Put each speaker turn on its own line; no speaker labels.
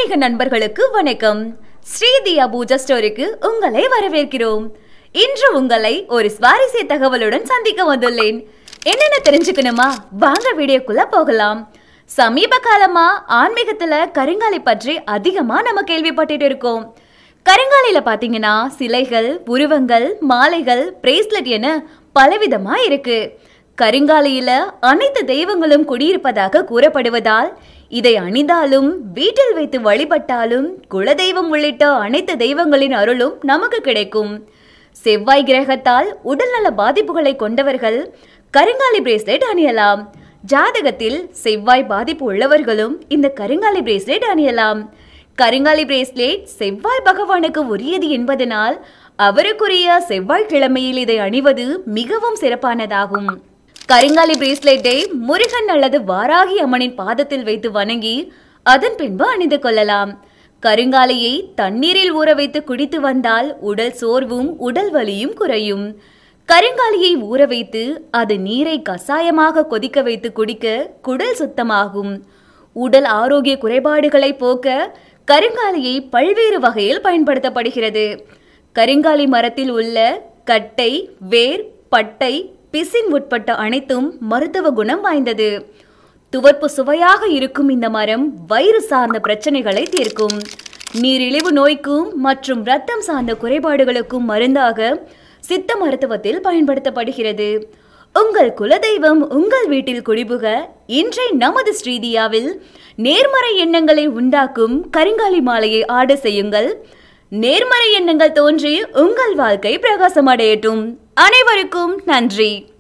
ஆன்மீக நண்பர்களுக்கு வணக்கம் ஸ்ரீதியா பூஜா ஸ்டோரிக்கு உங்களை வரவேற்கிறோம் இன்று உங்களை ஒரு சுவாரஸ்ய தகவலுடன் சந்திக்க வந்துள்ளேன் என்னென்ன தெரிஞ்சுக்கணுமா வாங்க வீடியோக்குள்ள போகலாம் சமீப காலமா ஆன்மீகத்துல கருங்காலி பற்றி அதிகமா நம்ம கேள்விப்பட்டுட்டு இருக்கோம் கருங்காலியில பாத்தீங்கன்னா சிலைகள் உருவங்கள் மாலைகள் பிரேஸ்லெட் என பலவிதமா இருக்கு கருங்காலியில அனைத்து தெய்வங்களும் குடியிருப்பதாக கூறப்படுவதால் இதை அணிந்தாலும் வீட்டில் வைத்து வழிபட்டாலும் குலதெய்வம் உள்ளிட்ட அனைத்து தெய்வங்களின் அருளும் நமக்கு கிடைக்கும் செவ்வாய் கிரகத்தால் உடல்நல பாதிப்புகளை கொண்டவர்கள் கருங்காலி பிரேஸ்லெட் அணியலாம் ஜாதகத்தில் செவ்வாய் பாதிப்பு உள்ளவர்களும் இந்த கருங்காலி பிரேஸ்லெட் அணியலாம் கருங்காலி பிரேஸ்லெட் செவ்வாய் பகவானுக்கு உரியது என்பதனால் அவருக்குரிய செவ்வாய் கிழமையில் இதை அணிவது மிகவும் சிறப்பானதாகும் கருங்காலி பிரேஸ்லெட்டை முருகன் அல்லது வாராகி அம்மனின் பாதத்தில் வைத்து வணங்கி அதன் பின்பு அணிந்து கொள்ளலாம் கருங்காலியை தண்ணீரில் ஊற வைத்து குடித்து வந்தால் உடல் சோர்வும் உடல் வலியும் குறையும் கருங்காலியை ஊற வைத்து அது நீரை கசாயமாக கொதிக்க வைத்து குடிக்க குடல் சுத்தமாகும் உடல் ஆரோக்கிய குறைபாடுகளை போக்க கருங்காலியை பல்வேறு வகையில் பயன்படுத்தப்படுகிறது கருங்காலி மரத்தில் உள்ள கட்டை வேர் பட்டை பிசின் உட்பட்ட அனைத்தும் மருத்துவ குணம் வாய்ந்தது துவர்ப்பு சுவையாக இருக்கும் இந்த மரம் வயிறு சார்ந்த பிரச்சனைகளை தீர்க்கும் நீரிழிவு நோய்க்கும் மற்றும் இரத்தம் சார்ந்த குறைபாடுகளுக்கும் மருந்தாக சித்த மருத்துவத்தில் பயன்படுத்தப்படுகிறது உங்கள் குலதெய்வம் உங்கள் வீட்டில் குடிபுக இன்றை நமது ஸ்ரீதியாவில் நேர்மறை எண்ணங்களை உண்டாக்கும் கருங்காலி மாலையை ஆர்டர் செய்யுங்கள் நேர்மறை எண்ணங்கள் தோன்றி உங்கள் வாழ்க்கை பிரகாசமடையட்டும் அனைவருக்கும் நன்றி